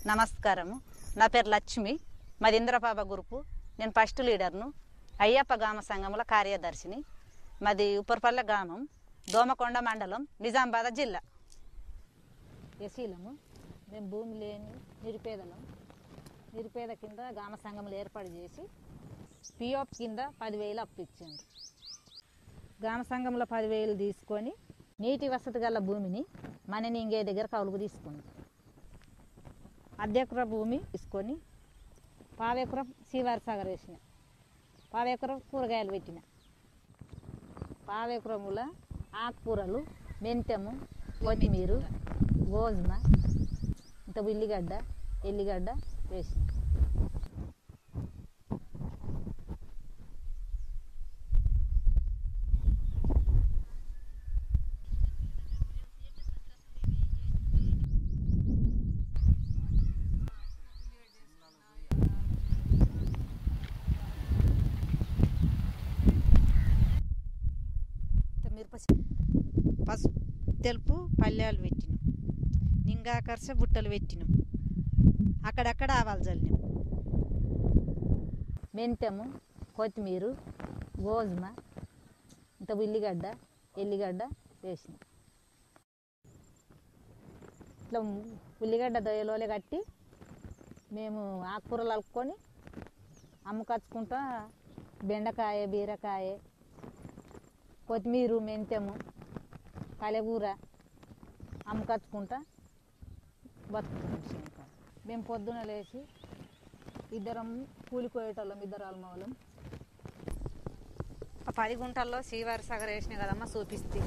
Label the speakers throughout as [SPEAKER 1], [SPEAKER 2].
[SPEAKER 1] నమస్కారము నా పేరు లక్ష్మి మాది ఇంద్రపాప గ్రూపు నేను ఫస్ట్ లీడర్ను అయ్యప్ప గ్రామ సంఘముల కార్యదర్శిని మాది ఉప్పరపల్లె గ్రామం దోమకొండ మండలం నిజామాబాద్ జిల్లా ఎసీలము మేము భూమి లేని నిరుపేదలం నిరుపేద కింద గ్రామ సంఘములు ఏర్పాటు చేసి పిఓప్ కింద పదివేలు అప్పు ఇచ్చాము గ్రామ సంఘంలో పదివేలు తీసుకొని నీటి వసతి గల భూమిని మనని ఇంకే దగ్గర కౌలుకు తీసుకుంది అర్ధెకర భూమి తీసుకొని పావెకరం శ్రీవారి సాగర్ వేసిన పావెకరం కూరగాయలు పెట్టిన పావెకరముల ఆకుకూరలు మెంతెము కొత్తిమీర గోధుమ ఇంత ఉల్లిగడ్డ ఎల్లిగడ్డ వేసిన మిరప పసుపు తెలుపు పల్లెలు పెట్టినాం నింగాకర్ష బుట్టలు పెట్టినాం అక్కడక్కడ ఆవాలు చల్లినాం మెంతెము కొత్తిమీర గోధుమ ఇంత ఉల్లిగడ్డ ఎల్లిగడ్డ వేసినాం ఇట్లా ఉల్లిగడ్డ దొయ్యలోలే కట్టి మేము ఆకుకూరలు అలుక్కొని అమ్ముకచ్చుకుంటా బెండకాయ బీరకాయ కొత్తిమీర మెంతెము కలగూర అమ్మకచ్చుకుంటా బతుకుతున్నాం శనికాయ మేము పొద్దున లేచి ఇద్దరం కూలిపోయేటోళ్ళం ఇద్దరు అల్మవలం ఆ పది గుంటల్లో శ్రీవారి సాగర్ వేసిన కదమ్మా చూపిస్తే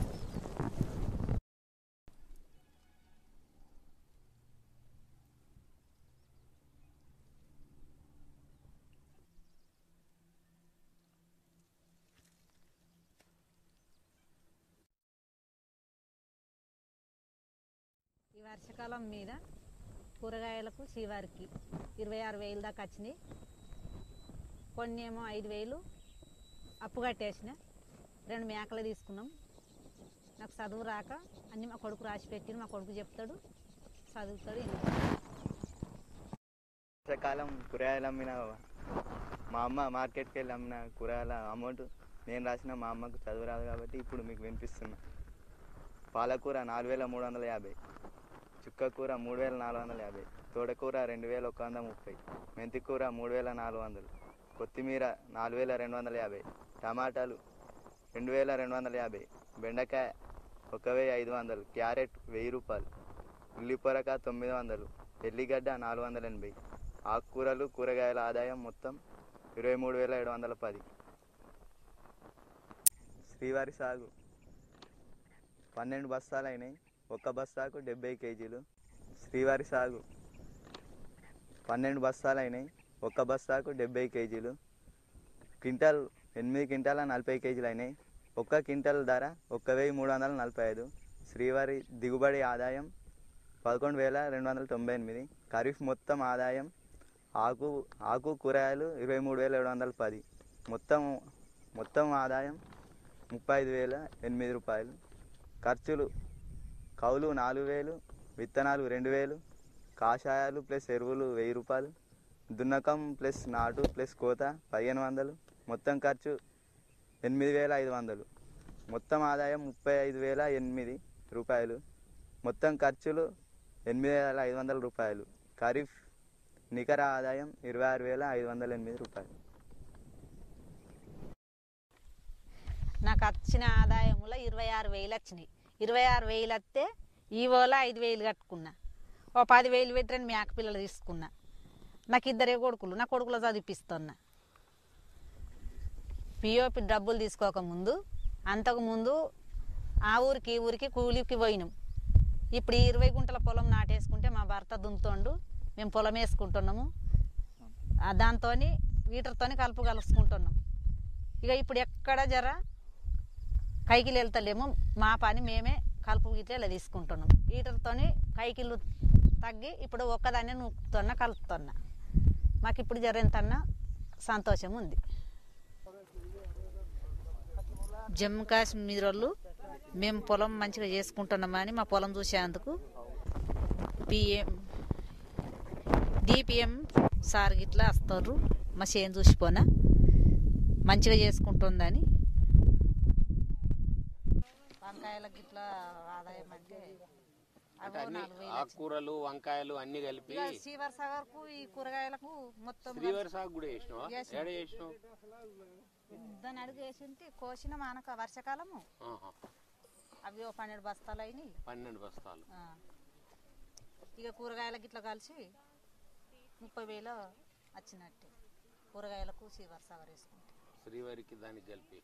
[SPEAKER 1] ఈ వర్షాకాలం మీద కూరగాయలకు శ్రీవారికి ఇరవై ఆరు వేలు దాకా వచ్చినాయి కొన్ని ఏమో ఐదు వేలు అప్పు కట్టేసిన రెండు మేకలు తీసుకున్నాం నాకు చదువు రాక అన్నీ మా కొడుకు రాసి పెట్టిన మా కొడుకు చెప్తాడు చదువుతాడు వింటాడు.
[SPEAKER 2] వర్షాకాలం కూరగాయలు అమ్మిన మా అమ్మ మార్కెట్కి వెళ్ళి అమ్మిన కూరగాయల అమౌంట్ నేను రాసిన మా అమ్మకు చదువు రాదు కాబట్టి ఇప్పుడు మీకు వినిపిస్తున్నా పాలకూర నాలుగు వేల మూడు వందల యాభై చుక్కకూర మూడు వేల నాలుగు వందల యాభై తోటకూర రెండు వేల ఒక వంద ముప్పై మెంతికూర మూడు వేల నాలుగు వందలు కొత్తిమీర నాలుగు వేల రెండు వందల యాభై టమాటాలు రెండు వేల రెండు వందల యాభై బెండకాయ ఒక వెయ్యి ఐదు వందలు క్యారెట్ వెయ్యి రూపాయలు ఉల్లిపొరక తొమ్మిది వందలు ఎల్లిగడ్డ నాలుగు వందల ఎనభై ఆకుకూరలు కూరగాయల ఆదాయం మొత్తం ఇరవై మూడు వేల ఏడు వందల పది శ్రీవారి సాగు పన్నెండు బస్తాలు అయినాయి ఒక్క బస్తాకు డెబ్బై కేజీలు శ్రీవారి సాగు పన్నెండు బస్తాలు అయినాయి ఒక్క బస్తాకు డెబ్బై కేజీలు క్వింటాల్ ఎనిమిది క్వింటాల నలభై కేజీలు అయినాయి ఒక్క క్వింటాల్ ధర ఒక్క వెయ్యి మూడు వందల నలభై ఐదు శ్రీవారి దిగుబడి ఆదాయం పదకొండు వేల రెండు వందల తొంభై ఎనిమిది ఖరీఫ్ మొత్తం ఆదాయం ఆకు ఆకు కూరగాయలు ఇరవై మూడు వేల ఏడు వందల పది మొత్తం మొత్తం ఆదాయం ముప్పై ఐదు వేల ఎనిమిది రూపాయలు ఖర్చులు కౌలు నాలుగు వేలు విత్తనాలు రెండు వేలు కాషాయాలు ప్లస్ ఎరువులు వెయ్యి రూపాయలు దున్నకం ప్లస్ నాటు ప్లస్ కోత పదిహేను వందలు మొత్తం ఖర్చు ఎనిమిది వేల ఐదు వందలు మొత్తం ఆదాయం ముప్పై ఐదు వేల ఎనిమిది రూపాయలు మొత్తం ఖర్చులు ఎనిమిది వేల ఐదు వందల రూపాయలు ఖరీఫ్ నికర ఆదాయం ఇరవై ఆరు వేల ఐదు వందల ఎనిమిది రూపాయలు
[SPEAKER 1] నాకు వచ్చిన ఆదాయంలో ఇరవై ఆరు వేలు వచ్చినాయి ఇరవై ఆరు వేలు వస్తే ఈ ఓలో ఐదు వేలు కట్టుకున్నా ఓ పది వేలు పెట్టి రెండు మేక పిల్లలు తీసుకున్నా నాకు ఇద్దరే కొడుకులు నా కొడుకులు చదివిపిస్తున్నా పిఓపి డబ్బులు తీసుకోకముందు అంతకుముందు ఆ ఊరికి ఈ ఊరికి కూలికి పోయినాం ఇప్పుడు ఈ ఇరవై గుంటల పొలం నాటేసుకుంటే మా భర్త దున్నుతోండు మేము పొలం వేసుకుంటున్నాము దాంతో వీటర్తో కలుపు కలుసుకుంటున్నాం ఇక ఇప్పుడు ఎక్కడ జర కైకిలు వెళ్తలేము మా పని మేమే కలుపు గిట్ల ఇలా తీసుకుంటున్నాం వీటర్తో కైకిలు తగ్గి ఇప్పుడు ఒక్కదాన్ని నూకుతున్నా కలుపుతున్నా మాకు ఇప్పుడు జరంతన్నా సంతోషం ఉంది జమ్మూ కాశ్మీర్ వాళ్ళు మేము పొలం మంచిగా చేసుకుంటున్నామని మా పొలం చూసేందుకు పిఎం డిపిఎం సార్ గిట్లా వస్తారు మా చేను చూసిపోనా మంచిగా చేసుకుంటుందని వంకాయలకు గిట్లా ఆదాయం అంటే అవో
[SPEAKER 3] అన్ని
[SPEAKER 1] నాలుగు వేలు
[SPEAKER 3] ఆకుకూరలు వంకాయలు అన్ని కలిపి
[SPEAKER 1] ఇక శ్రీవర్ సాగర్కు ఈ కూరగాయలకు మొత్తం
[SPEAKER 3] శ్రీవారి సాగు కూడా చేసినావా
[SPEAKER 1] చేసిన.
[SPEAKER 3] ఏడ చేసినావు
[SPEAKER 1] దాన్ని అడుగు వేసింటి కోసిన మానక వర్షాకాలము
[SPEAKER 3] ఆహా.
[SPEAKER 1] అవి ఓ పన్నెండు బస్తాలు అయినాయి
[SPEAKER 3] పన్నెండు బస్తాలు
[SPEAKER 1] ఆ. ఇక కూరగాయలకి ఇట్లా కలిసి ముప్పై వేలు వచ్చినట్టే కూరగాయలకు శ్రీవర్ సాగర్ వేసుకుంటే
[SPEAKER 3] శ్రీవారికి దానికి కలిపి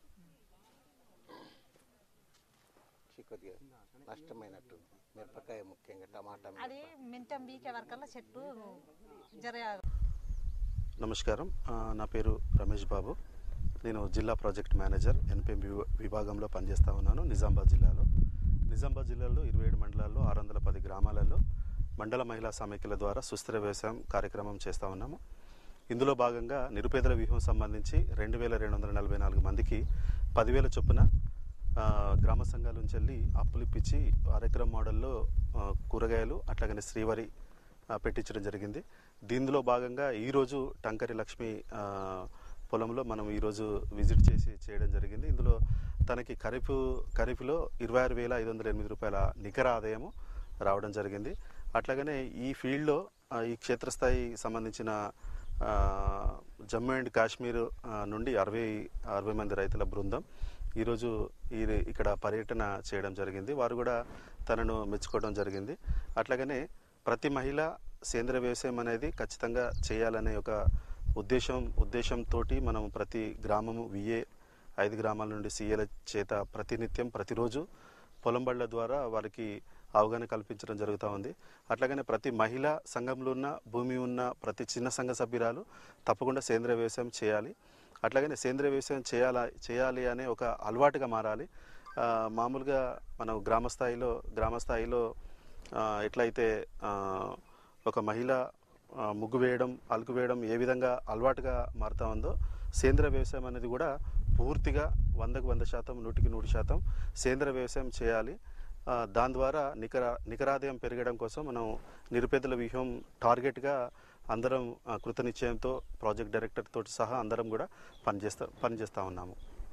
[SPEAKER 4] కొద్దిగా నష్టమైనట్టు మిరపకాయ ముఖ్యంగా టమాటా
[SPEAKER 1] అది మింటం బీకే వరకల్లా చెట్టు జర
[SPEAKER 5] నమస్కారం ఆ, నా పేరు రమేష్ బాబు నేను జిల్లా ప్రాజెక్ట్ మేనేజర్ ఎన్పిఎం విభాగంలో పనిచేస్తూ ఉన్నాను నిజామాబాద్ జిల్లాలో నిజామాబాద్ జిల్లాలో ఇరవై ఏడు మండలాల్లో ఆరు వందల పది గ్రామాలలో మండల మహిళా సమైక్యల ద్వారా సుస్థిర వ్యవసాయం కార్యక్రమం చేస్తూ ఉన్నాము ఇందులో భాగంగా నిరుపేదల వ్యూహం సంబంధించి రెండు వేల రెండు వందల నలభై నాలుగు మందికి పదివేల చొప్పున ఆ, గ్రామ సంఘాల నుంచి వెళ్ళి అప్పులు ఇప్పించి కార్యక్రమం మోడల్లో ఆ, కూరగాయలు అట్లాగనే శ్రీవారి ఆ, పెట్టించడం జరిగింది దీనిలో భాగంగా ఈరోజు టంకరి లక్ష్మి ఆ, పొలంలో మనం ఈరోజు విజిట్ చేసి చేయడం జరిగింది ఇందులో తనకి ఖరీఫ్ ఖరీఫ్లో ఇరవై ఆరు వేల ఐదు వందల ఎనిమిది రూపాయల నికర ఆదాయము రావడం జరిగింది అట్లాగనే ఈ ఫీల్డ్లో ఆ, ఈ క్షేత్రస్థాయి సంబంధించిన ఆ, జమ్మూ అండ్ కాశ్మీర్ ఆ, నుండి అరవై అరవై మంది రైతుల బృందం ఈరోజు ఈ ఇక్కడ పర్యటన చేయడం జరిగింది వారు కూడా తనను మెచ్చుకోవడం జరిగింది అట్లాగనే ప్రతి మహిళ సేంద్రియ వ్యవసాయం అనేది ఖచ్చితంగా చేయాలనే ఒక ఉద్దేశం ఉద్దేశంతో మనం ప్రతి గ్రామము విఏ ఐదు గ్రామాల నుండి సీఏల చేత ప్రతినిత్యం ప్రతిరోజు పొలం బళ్ళ ద్వారా వారికి అవగాహన కల్పించడం జరుగుతూ ఉంది అట్లాగనే ప్రతి మహిళ సంఘంలో ఉన్న భూమి ఉన్న ప్రతి చిన్న సంఘ సభ్యురాలు తప్పకుండా సేంద్రియ వ్యవసాయం చేయాలి అట్లాగనే సేంద్రియ వ్యవసాయం చేయాలా చేయాలి అనే ఒక అలవాటుగా మారాలి ఆ, మామూలుగా మనం గ్రామ స్థాయిలో గ్రామ స్థాయిలో ఆ, ఎట్లయితే ఆ, ఒక మహిళ ఆ, ముగ్గు వేయడం అలుకు వేయడం ఏ విధంగా అలవాటుగా మారుతా ఉందో సేంద్రియ వ్యవసాయం అనేది కూడా పూర్తిగా వందకు వంద శాతం నూటికి నూరు శాతం సేంద్రియ వ్యవసాయం చేయాలి ఆ, దాని ద్వారా నికర నికరాదాయం పెరగడం కోసం మనం నిరుపేదల వ్యూహం టార్గెట్గా అందరం ఆ, కృతనిశ్చయంతో ప్రాజెక్ట్ డైరెక్టర్ తోటి సహా అందరం కూడా పనిచేస్తా పనిచేస్తూ ఉన్నాము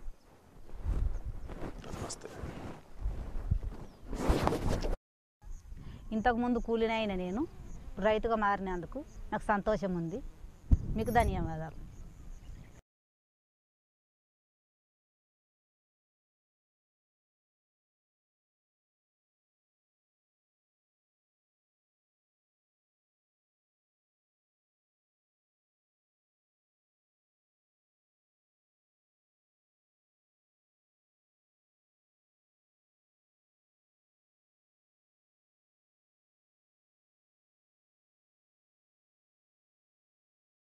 [SPEAKER 5] నమస్తే
[SPEAKER 1] ఇంతకుముందు కూలినైన నేను రైతుగా మారినందుకు నాకు సంతోషం ఉంది మీకు ధన్యవాదాలు